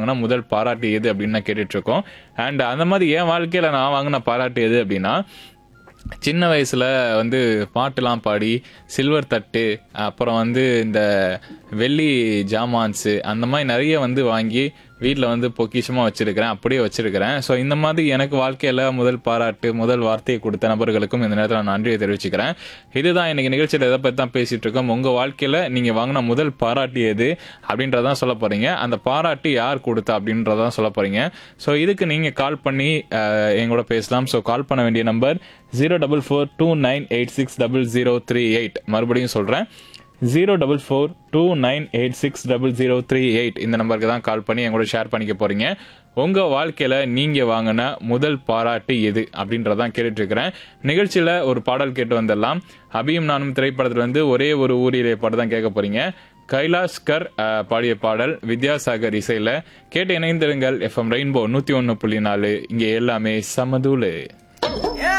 வாங்கின முதல் பாராட்டு எது அப்படின்னு நான் கேட்டுட்டு இருக்கோம் அண்ட் அந்த மாதிரி என் வாழ்க்கையில நான் வாங்கின பாராட்டு எது அப்படின்னா சின்ன வயசுல வந்து பாட்டுலாம் பாடி சில்வர் தட்டு அப்புறம் வந்து இந்த வெள்ளி ஜாமான்ஸு அந்த மாதிரி நிறைய வந்து வாங்கி வீட்டில் வந்து பொக்கிஷமாக வச்சிருக்கிறேன் அப்படியே வச்சிருக்கிறேன் ஸோ இந்த மாதிரி எனக்கு வாழ்க்கையில் முதல் பாராட்டு முதல் வார்த்தையை கொடுத்த நபர்களுக்கும் இந்த நேரத்தில் நான் நன்றியை தெரிவிச்சுக்கிறேன் இதுதான் இன்னைக்கு நிகழ்ச்சியில் எதை பற்றி தான் பேசிட்டு இருக்கோம் உங்கள் வாழ்க்கையில் நீங்கள் வாங்கின முதல் பாராட்டு எது அப்படின்றதான் சொல்ல போறீங்க அந்த பாராட்டு யார் கொடுத்தா அப்படின்றதான் சொல்ல போறீங்க ஸோ இதுக்கு நீங்கள் கால் பண்ணி அஹ், எங்களோட பேசலாம் ஸோ கால் பண்ண வேண்டிய number zero double four two nine eight six double zero three eight மறுபடியும் சொல்கிறேன் zero double four two nine eight six double zero three eight இந்த நம்பருக்கு தான் கால் பண்ணி எங்களோட ஷேர் பண்ணிக்க போறீங்க உங்க வாழ்க்கையில நீங்க வாங்கின முதல் பாராட்டு எது அப்படின்றதான் கேட்டுட்டு இருக்கிறேன் நிகழ்ச்சியில ஒரு பாடல் கேட்டு வந்துடலாம் அபியும் நானும் திரைப்படத்துல வந்து ஒரே ஒரு ஊரிலே பாட்டு தான் கேட்க போறீங்க கைலாஷ்கர் அஹ், பாடிய பாடல் வித்யாசாகர் இசையில கேட்டு இணைந்திருங்கள் எஃப்எம் ரெயின்போ நூத்தி ஒன்னு புள்ளி நாலு இங்க எல்லாமே சமதூளு